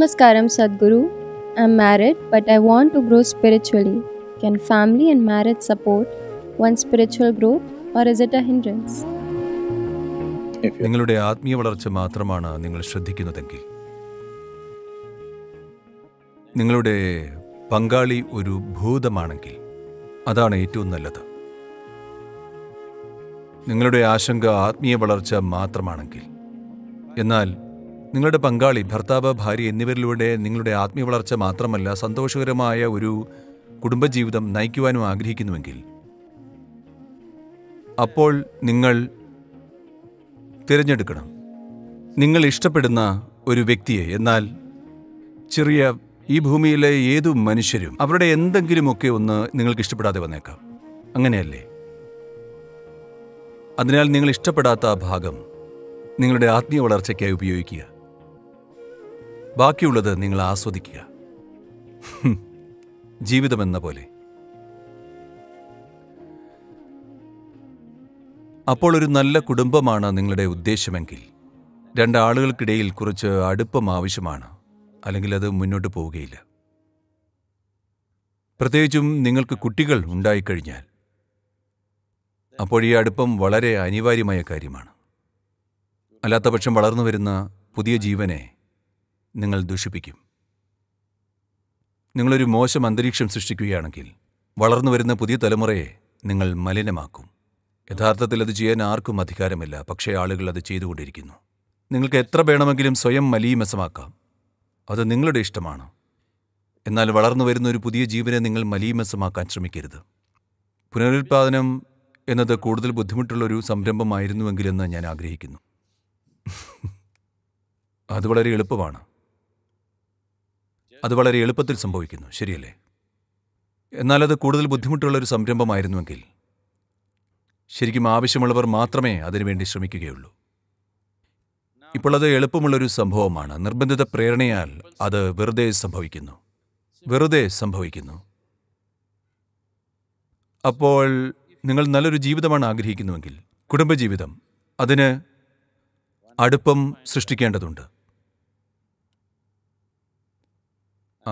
Namaskaram Sadhguru. I'm married, but I want to grow spiritually. Can family and marriage support one's spiritual growth, or is it a hindrance? If you നിങ്ങളുടെ ആത്മീയ വളർച്ച മാത്രമാണ് നിങ്ങൾ ശ്രദ്ധിക്കുന്നതെങ്കിൽ നിങ്ങളുടെ പങ്കാളി ഒരു ഭൂതമാണെങ്കിൽ അതാണ് ഏറ്റവും നല്ലത് നിങ്ങളുടെ ആശങ്ക ആത്മീയ വളർച്ച മാത്രമാണെങ്കിൽ എന്നാൽ നിങ്ങളുടെ പങ്കാളി ഭർത്താവ് ഭാര്യ എന്നിവരിലൂടെ നിങ്ങളുടെ ആത്മീയ വളർച്ച മാത്രമല്ല സന്തോഷകരമായ ഒരു കുടുംബജീവിതം നയിക്കുവാനും ആഗ്രഹിക്കുന്നുവെങ്കിൽ അപ്പോൾ നിങ്ങൾ തിരഞ്ഞെടുക്കണം നിങ്ങൾ ഇഷ്ടപ്പെടുന്ന ഒരു വ്യക്തിയെ എന്നാൽ ചെറിയ ഈ ഭൂമിയിലെ ഏതു മനുഷ്യരും അവരുടെ എന്തെങ്കിലുമൊക്കെ ഒന്ന് നിങ്ങൾക്ക് ഇഷ്ടപ്പെടാതെ വന്നേക്കാം അങ്ങനെയല്ലേ അതിനാൽ നിങ്ങൾ ഇഷ്ടപ്പെടാത്ത ആ ഭാഗം നിങ്ങളുടെ ആത്മീയ വളർച്ചയ്ക്കായി ഉപയോഗിക്കുക ബാക്കിയുള്ളത് നിങ്ങൾ ആസ്വദിക്കുക ഹും. ജീവിതമെന്ന പോലെ അപ്പോൾ ഒരു നല്ല കുടുംബമാണ് നിങ്ങളുടെ ഉദ്ദേശമെങ്കിൽ രണ്ടാളുകൾക്കിടയിൽ കുറച്ച് അടുപ്പം ആവശ്യമാണ് അല്ലെങ്കിൽ അത് മുന്നോട്ട് പോവുകയില്ല പ്രത്യേകിച്ചും നിങ്ങൾക്ക് കുട്ടികൾ ഉണ്ടായിക്കഴിഞ്ഞാൽ അപ്പോൾ ഈ അടുപ്പം വളരെ അനിവാര്യമായ കാര്യമാണ് അല്ലാത്തപക്ഷം വളർന്നു വരുന്ന പുതിയ ജീവനെ നിങ്ങൾ ദുഷിപ്പിക്കും നിങ്ങളൊരു മോശം അന്തരീക്ഷം സൃഷ്ടിക്കുകയാണെങ്കിൽ വളർന്നു വരുന്ന പുതിയ തലമുറയെ നിങ്ങൾ മലിനമാക്കും യഥാർത്ഥത്തിൽ അത് ചെയ്യാൻ ആർക്കും അധികാരമില്ല പക്ഷേ ആളുകൾ അത് ചെയ്തുകൊണ്ടിരിക്കുന്നു നിങ്ങൾക്ക് എത്ര വേണമെങ്കിലും സ്വയം മലീമസമാക്കാം അത് നിങ്ങളുടെ ഇഷ്ടമാണ് എന്നാൽ വളർന്നു വരുന്ന ഒരു പുതിയ ജീവനെ നിങ്ങൾ മലീമസമാക്കാൻ ശ്രമിക്കരുത് പുനരുൽപാദനം എന്നത് കൂടുതൽ ബുദ്ധിമുട്ടുള്ളൊരു സംരംഭമായിരുന്നുവെങ്കിലെന്ന് ഞാൻ ആഗ്രഹിക്കുന്നു അത് വളരെ എളുപ്പമാണ് അത് വളരെ എളുപ്പത്തിൽ സംഭവിക്കുന്നു ശരിയല്ലേ എന്നാൽ അത് കൂടുതൽ ബുദ്ധിമുട്ടുള്ള ഒരു സംരംഭമായിരുന്നുവെങ്കിൽ ശരിക്കും ആവശ്യമുള്ളവർ മാത്രമേ അതിനുവേണ്ടി ശ്രമിക്കുകയുള്ളൂ ഇപ്പോൾ അത് എളുപ്പമുള്ളൊരു സംഭവമാണ് നിർബന്ധിത പ്രേരണയാൽ അത് വെറുതെ സംഭവിക്കുന്നു വെറുതെ സംഭവിക്കുന്നു അപ്പോൾ നിങ്ങൾ നല്ലൊരു ജീവിതമാണ് ആഗ്രഹിക്കുന്നുവെങ്കിൽ കുടുംബജീവിതം അതിന് അടുപ്പം സൃഷ്ടിക്കേണ്ടതുണ്ട് ആ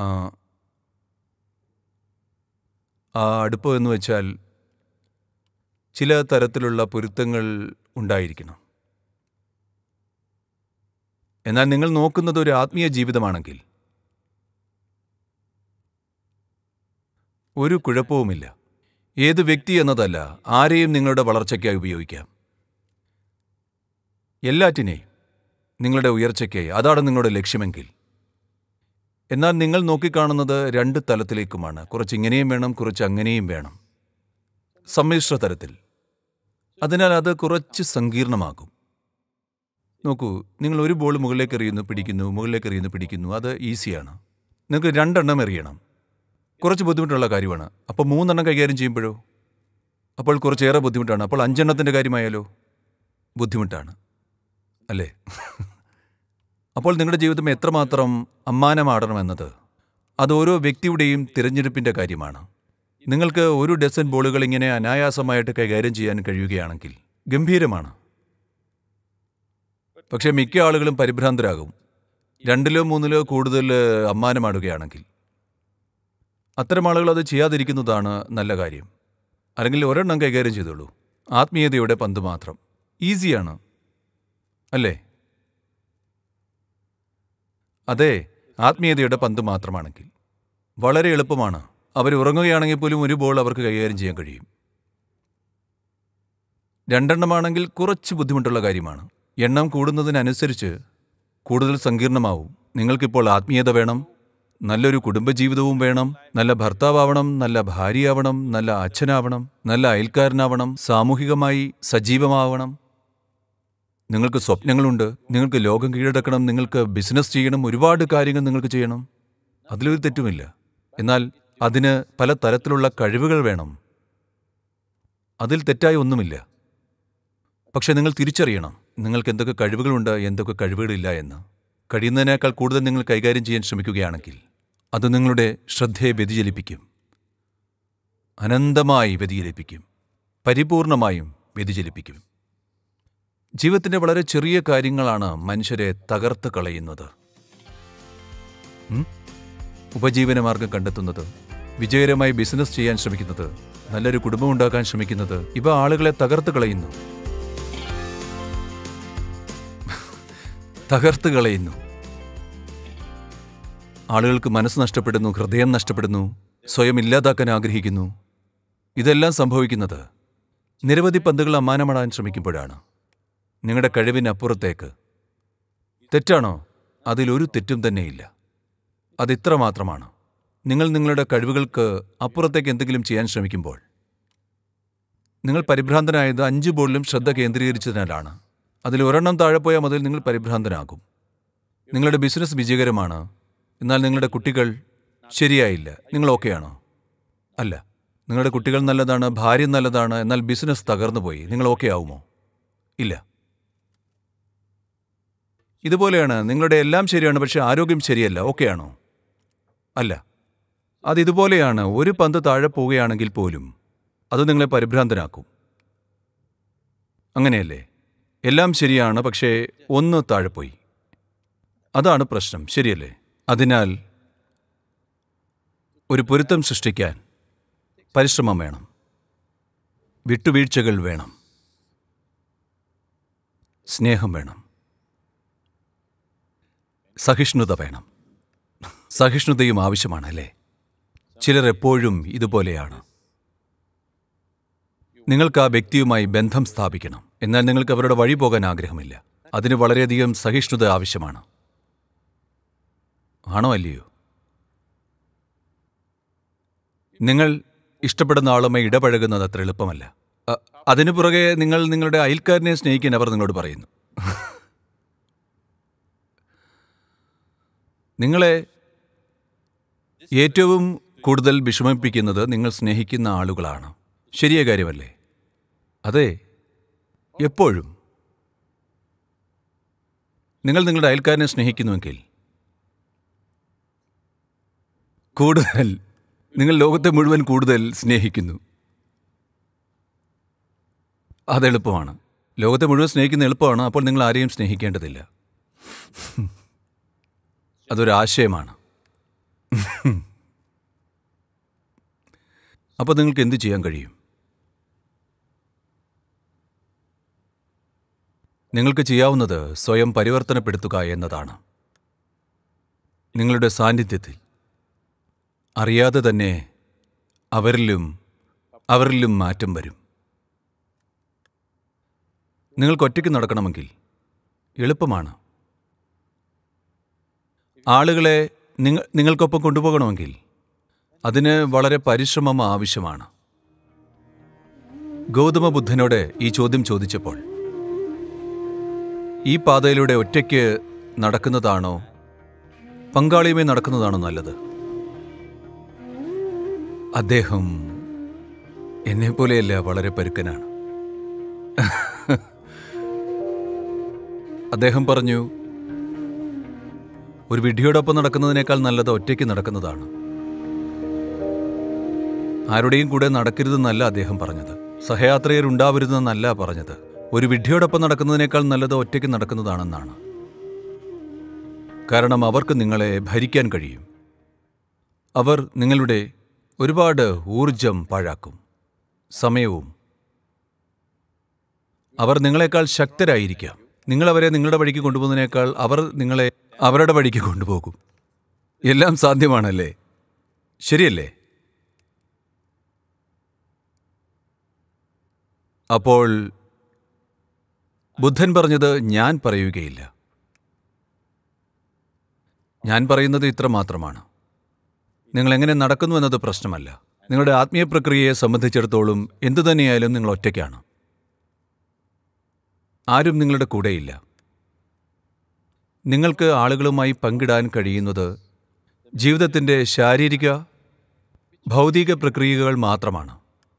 ആ അടുപ്പം എന്ന് വെച്ചാൽ ചില തരത്തിലുള്ള പൊരുത്തങ്ങൾ ഉണ്ടായിരിക്കണം എന്നാൽ നിങ്ങൾ നോക്കുന്നത് ഒരു ആത്മീയ ജീവിതമാണെങ്കിൽ ഒരു കുഴപ്പവുമില്ല ഏത് വ്യക്തി എന്നതല്ല ആരെയും നിങ്ങളുടെ വളർച്ചയ്ക്കായി ഉപയോഗിക്കാം എല്ലാറ്റിനെയും നിങ്ങളുടെ ഉയർച്ചയ്ക്കായി അതാണ് നിങ്ങളുടെ ലക്ഷ്യമെങ്കിൽ എന്നാൽ നിങ്ങൾ നോക്കിക്കാണുന്നത് രണ്ട് തലത്തിലേക്കുമാണ് കുറച്ച് ഇങ്ങനെയും വേണം കുറച്ച് അങ്ങനെയും വേണം സമ്മിശ്ര തരത്തിൽ അതിനാൽ അത് കുറച്ച് സങ്കീർണമാകും നോക്കൂ നിങ്ങൾ ഒരു ബോൾ മുകളിലേക്ക് എറിയുന്നു പിടിക്കുന്നു മുകളിലേക്ക് എറിയുന്നു പിടിക്കുന്നു അത് ഈസിയാണ് നിങ്ങൾക്ക് രണ്ടെണ്ണം എറിയണം കുറച്ച് ബുദ്ധിമുട്ടുള്ള കാര്യമാണ് അപ്പോൾ മൂന്നെണ്ണം കൈകാര്യം ചെയ്യുമ്പോഴോ അപ്പോൾ കുറച്ചേറെ ബുദ്ധിമുട്ടാണ് അപ്പോൾ അഞ്ചെണ്ണത്തിൻ്റെ കാര്യമായാലോ ബുദ്ധിമുട്ടാണ് അല്ലേ അപ്പോൾ നിങ്ങളുടെ ജീവിതം എത്രമാത്രം അമ്മാനമാടണമെന്നത് അത് ഓരോ വ്യക്തിയുടെയും തിരഞ്ഞെടുപ്പിൻ്റെ കാര്യമാണ് നിങ്ങൾക്ക് ഒരു ഡസൻ ബോളുകൾ ഇങ്ങനെ അനായാസമായിട്ട് കൈകാര്യം ചെയ്യാൻ കഴിയുകയാണെങ്കിൽ ഗംഭീരമാണ് പക്ഷേ മിക്ക ആളുകളും പരിഭ്രാന്തരാകും രണ്ടിലോ മൂന്നിലോ കൂടുതൽ അമ്മാനമാടുകയാണെങ്കിൽ അത്തരം ആളുകൾ അത് ചെയ്യാതിരിക്കുന്നതാണ് നല്ല കാര്യം അല്ലെങ്കിൽ ഒരെണ്ണം കൈകാര്യം ചെയ്തോളൂ ആത്മീയതയുടെ പന്ത് മാത്രം ഈസിയാണ് അല്ലേ അതെ ആത്മീയതയുടെ പന്ത് മാത്രമാണെങ്കിൽ വളരെ എളുപ്പമാണ് അവർ ഉറങ്ങുകയാണെങ്കിൽ പോലും ഒരു ബോൾ അവർക്ക് കൈകാര്യം ചെയ്യാൻ കഴിയും രണ്ടെണ്ണമാണെങ്കിൽ കുറച്ച് ബുദ്ധിമുട്ടുള്ള കാര്യമാണ് എണ്ണം കൂടുന്നതിനനുസരിച്ച് കൂടുതൽ സങ്കീർണമാവും നിങ്ങൾക്കിപ്പോൾ ആത്മീയത വേണം നല്ലൊരു കുടുംബജീവിതവും വേണം നല്ല ഭർത്താവണം നല്ല ഭാര്യയാവണം നല്ല അച്ഛനാവണം നല്ല അയൽക്കാരനാവണം സാമൂഹികമായി സജീവമാവണം നിങ്ങൾക്ക് സ്വപ്നങ്ങളുണ്ട് നിങ്ങൾക്ക് ലോകം കീഴടക്കണം നിങ്ങൾക്ക് ബിസിനസ് ചെയ്യണം ഒരുപാട് കാര്യങ്ങൾ നിങ്ങൾക്ക് ചെയ്യണം അതിലൊരു തെറ്റുമില്ല എന്നാൽ അതിന് പല തരത്തിലുള്ള കഴിവുകൾ വേണം അതിൽ തെറ്റായ ഒന്നുമില്ല പക്ഷെ നിങ്ങൾ തിരിച്ചറിയണം നിങ്ങൾക്ക് എന്തൊക്കെ കഴിവുകളുണ്ട് എന്തൊക്കെ കഴിവുകളില്ല എന്ന് കഴിയുന്നതിനേക്കാൾ കൂടുതൽ നിങ്ങൾ കൈകാര്യം ചെയ്യാൻ ശ്രമിക്കുകയാണെങ്കിൽ അത് നിങ്ങളുടെ ശ്രദ്ധയെ വ്യതിചലിപ്പിക്കും അനന്തമായി വ്യതിചലിപ്പിക്കും പരിപൂർണമായും വ്യതിചലിപ്പിക്കും ജീവിതത്തിൻ്റെ വളരെ ചെറിയ കാര്യങ്ങളാണ് മനുഷ്യരെ തകർത്ത് കളയുന്നത് ഉം? ഉപജീവനമാർഗം കണ്ടെത്തുന്നത് വിജയകരമായി ബിസിനസ് ചെയ്യാൻ ശ്രമിക്കുന്നത് നല്ലൊരു കുടുംബം ഉണ്ടാക്കാൻ ശ്രമിക്കുന്നത് ഇവ ആളുകളെ തകർത്ത് കളയുന്നു തകർത്ത് കളയുന്നു ആളുകൾക്ക് മനസ്സ് നഷ്ടപ്പെടുന്നു ഹൃദയം നഷ്ടപ്പെടുന്നു സ്വയം ഇല്ലാതാക്കാൻ ആഗ്രഹിക്കുന്നു ഇതെല്ലാം സംഭവിക്കുന്നത് നിരവധി പന്തുകൾ അമ്മാനമാടാൻ ശ്രമിക്കുമ്പോഴാണ് നിങ്ങളുടെ കഴിവിനപ്പുറത്തേക്ക് തെറ്റാണോ അതിലൊരു തെറ്റും തന്നെയില്ല അതിത്ര മാത്രമാണ് നിങ്ങൾ നിങ്ങളുടെ കഴിവുകൾക്ക് അപ്പുറത്തേക്ക് എന്തെങ്കിലും ചെയ്യാൻ ശ്രമിക്കുമ്പോൾ നിങ്ങൾ പരിഭ്രാന്തനായത് അഞ്ച് ബോളിലും ശ്രദ്ധ കേന്ദ്രീകരിച്ചതിനാലാണ് അതിൽ ഒരെണ്ണം താഴെ പോയാൽ മുതൽ നിങ്ങൾ പരിഭ്രാന്തനാകും നിങ്ങളുടെ ബിസിനസ് വിജയകരമാണ് എന്നാൽ നിങ്ങളുടെ കുട്ടികൾ ശരിയായില്ല നിങ്ങൾ ഓക്കെയാണോ അല്ല നിങ്ങളുടെ കുട്ടികൾ നല്ലതാണ് ഭാര്യ നല്ലതാണ് എന്നാൽ ബിസിനസ് തകർന്നു പോയി നിങ്ങൾ ഓക്കെ ആവുമോ ഇല്ല ഇതുപോലെയാണ് നിങ്ങളുടെ എല്ലാം ശരിയാണ് പക്ഷെ ആരോഗ്യം ശരിയല്ല ഓക്കെയാണോ അല്ല അത് ഇതുപോലെയാണ് ഒരു പന്ത് താഴെ പോവുകയാണെങ്കിൽ പോലും അത് നിങ്ങളെ പരിഭ്രാന്തനാക്കും അങ്ങനെയല്ലേ എല്ലാം ശരിയാണ് പക്ഷേ ഒന്ന് താഴെ പോയി അതാണ് പ്രശ്നം ശരിയല്ലേ അതിനാൽ ഒരു പൊരുത്തം സൃഷ്ടിക്കാൻ പരിശ്രമം വേണം വിട്ടുവീഴ്ചകൾ വേണം സ്നേഹം വേണം സഹിഷ്ണുത വേണം സഹിഷ്ണുതയും ആവശ്യമാണ് അല്ലേ ചിലർ എപ്പോഴും ഇതുപോലെയാണ് നിങ്ങൾക്ക് ആ വ്യക്തിയുമായി ബന്ധം സ്ഥാപിക്കണം എന്നാൽ നിങ്ങൾക്ക് അവരുടെ വഴി പോകാൻ ആഗ്രഹമില്ല അതിന് വളരെയധികം സഹിഷ്ണുത ആവശ്യമാണ് ആണോ അല്ലയോ നിങ്ങൾ ഇഷ്ടപ്പെടുന്ന ആളുമായി ഇടപഴകുന്നത് അത്ര എളുപ്പമല്ല അ- അതിനു പുറകെ നിങ്ങൾ നിങ്ങളുടെ അയൽക്കാരനെ സ്നേഹിക്കാൻ അവർ നിങ്ങളോട് പറയുന്നു നിങ്ങളെ ഏറ്റവും കൂടുതൽ വിഷമിപ്പിക്കുന്നത് നിങ്ങൾ സ്നേഹിക്കുന്ന ആളുകളാണ് ശരിയ കാര്യമല്ലേ അതെ എപ്പോഴും നിങ്ങൾ നിങ്ങളുടെ അയൽക്കാരനെ സ്നേഹിക്കുന്നുവെങ്കിൽ കൂടുതൽ നിങ്ങൾ ലോകത്തെ മുഴുവൻ കൂടുതൽ സ്നേഹിക്കുന്നു അതെളുപ്പമാണ് ലോകത്തെ മുഴുവൻ സ്നേഹിക്കുന്ന എളുപ്പമാണ് അപ്പോൾ നിങ്ങൾ ആരെയും സ്നേഹിക്കേണ്ടതില്ല അതൊരു ആശയമാണ് അപ്പോൾ നിങ്ങൾക്ക് എന്ത് ചെയ്യാൻ കഴിയും നിങ്ങൾക്ക് ചെയ്യാവുന്നത് സ്വയം പരിവർത്തനപ്പെടുത്തുക എന്നതാണ് നിങ്ങളുടെ സാന്നിധ്യത്തിൽ അറിയാതെ തന്നെ അവരിലും അവരിലും മാറ്റം വരും നിങ്ങൾക്ക് ഒറ്റയ്ക്ക് നടക്കണമെങ്കിൽ എളുപ്പമാണ് ആളുകളെ നിങ്ങൾ നിങ്ങൾക്കൊപ്പം കൊണ്ടുപോകണമെങ്കിൽ അതിന് വളരെ പരിശ്രമം ആവശ്യമാണ് ഗൗതമ ബുദ്ധനോട് ഈ ചോദ്യം ചോദിച്ചപ്പോൾ ഈ പാതയിലൂടെ ഒറ്റയ്ക്ക് നടക്കുന്നതാണോ പങ്കാളിയുമായി നടക്കുന്നതാണോ നല്ലത് അദ്ദേഹം എന്നെപ്പോലെയല്ല വളരെ പരുക്കനാണ് അദ്ദേഹം പറഞ്ഞു ഒരു വിഡ്ഢിയോടൊപ്പം നടക്കുന്നതിനേക്കാൾ നല്ലത് ഒറ്റയ്ക്ക് നടക്കുന്നതാണ് ആരുടെയും കൂടെ നടക്കരുതെന്നല്ല അദ്ദേഹം പറഞ്ഞത് സഹയാത്രികരുണ്ടാവരുതെന്നല്ല പറഞ്ഞത് ഒരു വിഡ്ഢിയോടൊപ്പം നടക്കുന്നതിനേക്കാൾ നല്ലത് ഒറ്റയ്ക്ക് നടക്കുന്നതാണെന്നാണ് കാരണം അവർക്ക് നിങ്ങളെ ഭരിക്കാൻ കഴിയും അവർ നിങ്ങളുടെ ഒരുപാട് ഊർജം പാഴാക്കും സമയവും അവർ നിങ്ങളെക്കാൾ ശക്തരായിരിക്കാം നിങ്ങളവരെ നിങ്ങളുടെ വഴിക്ക് കൊണ്ടുപോകുന്നതിനേക്കാൾ അവർ നിങ്ങളെ അവരുടെ വഴിക്ക് കൊണ്ടുപോകും എല്ലാം സാധ്യമാണല്ലേ ശരിയല്ലേ അപ്പോൾ ബുദ്ധൻ പറഞ്ഞത് ഞാൻ പറയുകയില്ല ഞാൻ പറയുന്നത് ഇത്ര മാത്രമാണ് നിങ്ങൾ എങ്ങനെ നടക്കുന്നു എന്നത് പ്രശ്നമല്ല നിങ്ങളുടെ ആത്മീയ പ്രക്രിയയെ സംബന്ധിച്ചിടത്തോളം എന്തു തന്നെയായാലും നിങ്ങൾ ഒറ്റയ്ക്കാണ് ആരും നിങ്ങളുടെ കൂടെയില്ല നിങ്ങൾക്ക് ആളുകളുമായി പങ്കിടാൻ കഴിയുന്നത് ജീവിതത്തിൻ്റെ ശാരീരിക ഭൗതിക പ്രക്രിയകൾ മാത്രമാണ്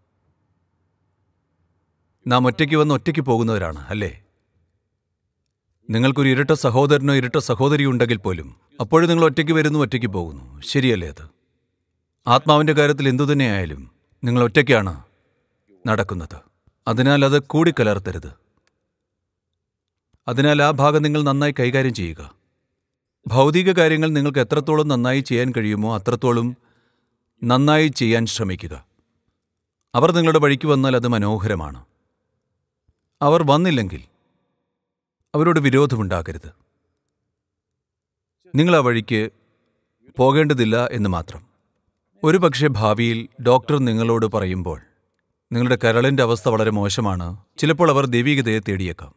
നാം ഒറ്റയ്ക്ക് വന്ന് ഒറ്റയ്ക്ക് പോകുന്നവരാണ് അല്ലേ നിങ്ങൾക്കൊരു ഇരട്ട സഹോദരനോ ഇരട്ട സഹോദരിയോ ഉണ്ടെങ്കിൽ പോലും അപ്പോഴും നിങ്ങൾ ഒറ്റയ്ക്ക് വരുന്നു ഒറ്റയ്ക്ക് പോകുന്നു ശരിയല്ലേ അത് ആത്മാവിൻ്റെ കാര്യത്തിൽ എന്തുതന്നെയായാലും നിങ്ങൾ ഒറ്റയ്ക്കാണ് നടക്കുന്നത് അതിനാൽ അത് കൂടിക്കലർത്തരുത് അതിനാൽ ആ ഭാഗം നിങ്ങൾ നന്നായി കൈകാര്യം ചെയ്യുക ഭൗതിക കാര്യങ്ങൾ നിങ്ങൾക്ക് എത്രത്തോളം നന്നായി ചെയ്യാൻ കഴിയുമോ അത്രത്തോളം നന്നായി ചെയ്യാൻ ശ്രമിക്കുക അവർ നിങ്ങളുടെ വഴിക്ക് വന്നാൽ അത് മനോഹരമാണ് അവർ വന്നില്ലെങ്കിൽ അവരോട് വിരോധമുണ്ടാകരുത് നിങ്ങൾ ആ വഴിക്ക് പോകേണ്ടതില്ല എന്ന് മാത്രം ഒരു പക്ഷേ ഭാവിയിൽ ഡോക്ടർ നിങ്ങളോട് പറയുമ്പോൾ നിങ്ങളുടെ കരളിൻ്റെ അവസ്ഥ വളരെ മോശമാണ് ചിലപ്പോൾ അവർ ദൈവികതയെ തേടിയേക്കാം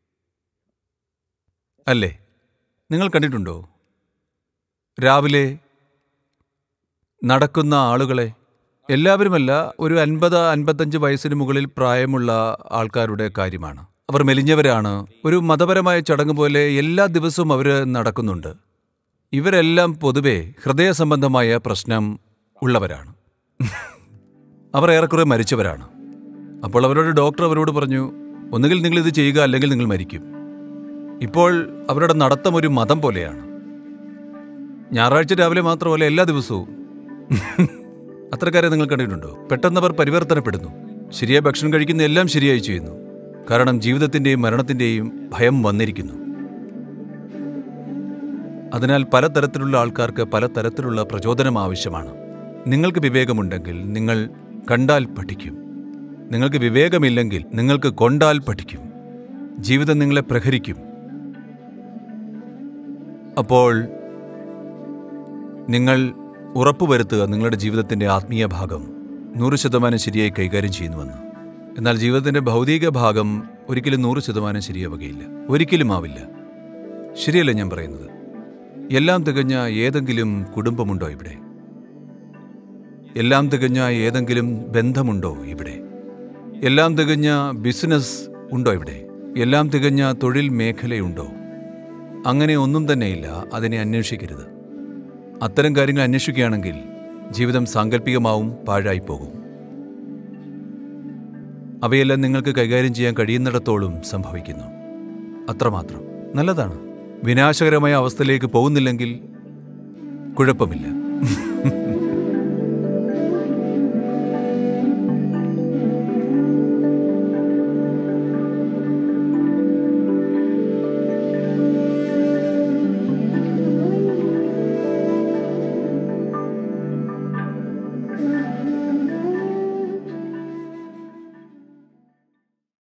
അല്ലേ നിങ്ങൾ കണ്ടിട്ടുണ്ടോ രാവിലെ നടക്കുന്ന ആളുകളെ എല്ലാവരുമല്ല ഒരു അൻപത് അൻപത്തഞ്ച് വയസ്സിന് മുകളിൽ പ്രായമുള്ള ആൾക്കാരുടെ കാര്യമാണ് അവർ മെലിഞ്ഞവരാണ് ഒരു മതപരമായ ചടങ്ങ് പോലെ എല്ലാ ദിവസവും അവർ നടക്കുന്നുണ്ട് ഇവരെല്ലാം പൊതുവെ ഹൃദയ സംബന്ധമായ പ്രശ്നം ഉള്ളവരാണ് അവർ ഏറെക്കുറെ മരിച്ചവരാണ് അപ്പോൾ അവരോട് ഡോക്ടർ അവരോട് പറഞ്ഞു ഒന്നുകിൽ നിങ്ങൾ ഇത് ചെയ്യുക അല്ലെങ്കിൽ നിങ്ങൾ മരിക്കും ഇപ്പോൾ അവരുടെ നടത്തം ഒരു മതം പോലെയാണ് ഞായറാഴ്ച രാവിലെ മാത്രമല്ല എല്ലാ ദിവസവും അത്രക്കാരെ നിങ്ങൾ കണ്ടിട്ടുണ്ടോ പെട്ടെന്ന് അവർ പരിവർത്തനപ്പെടുന്നു ശരിയായ ഭക്ഷണം കഴിക്കുന്ന എല്ലാം ശരിയായി ചെയ്യുന്നു കാരണം ജീവിതത്തിന്റെയും മരണത്തിന്റെയും ഭയം വന്നിരിക്കുന്നു അതിനാൽ പലതരത്തിലുള്ള ആൾക്കാർക്ക് പലതരത്തിലുള്ള പ്രചോദനം ആവശ്യമാണ് നിങ്ങൾക്ക് വിവേകമുണ്ടെങ്കിൽ നിങ്ങൾ കണ്ടാൽ പഠിക്കും നിങ്ങൾക്ക് വിവേകമില്ലെങ്കിൽ നിങ്ങൾക്ക് കൊണ്ടാൽ പഠിക്കും ജീവിതം നിങ്ങളെ പ്രഹരിക്കും അപ്പോൾ നിങ്ങൾ ഉറപ്പുവരുത്തുക നിങ്ങളുടെ ജീവിതത്തിന്റെ ആത്മീയ ഭാഗം നൂറ് ശതമാനം ശരിയായി കൈകാര്യം ചെയ്യുന്നുവെന്ന് എന്നാൽ ജീവിതത്തിന്റെ ഭൗതിക ഭാഗം ഒരിക്കലും നൂറ് ശതമാനം ശരിയാവുകയില്ല ഒരിക്കലും ആവില്ല ശരിയല്ല ഞാൻ പറയുന്നത് എല്ലാം തികഞ്ഞ ഏതെങ്കിലും കുടുംബമുണ്ടോ ഇവിടെ എല്ലാം തികഞ്ഞ ഏതെങ്കിലും ബന്ധമുണ്ടോ ഇവിടെ എല്ലാം തികഞ്ഞ ബിസിനസ് ഉണ്ടോ ഇവിടെ എല്ലാം തികഞ്ഞ തൊഴിൽ മേഖലയുണ്ടോ അങ്ങനെ ഒന്നും തന്നെയില്ല അതിനെ അന്വേഷിക്കരുത് അത്തരം കാര്യങ്ങൾ അന്വേഷിക്കുകയാണെങ്കിൽ ജീവിതം സാങ്കല്പികമാവും പാഴായി പോകും അവയെല്ലാം നിങ്ങൾക്ക് കൈകാര്യം ചെയ്യാൻ കഴിയുന്നിടത്തോളം സംഭവിക്കുന്നു അത്രമാത്രം നല്ലതാണ് വിനാശകരമായ അവസ്ഥയിലേക്ക് പോകുന്നില്ലെങ്കിൽ കുഴപ്പമില്ല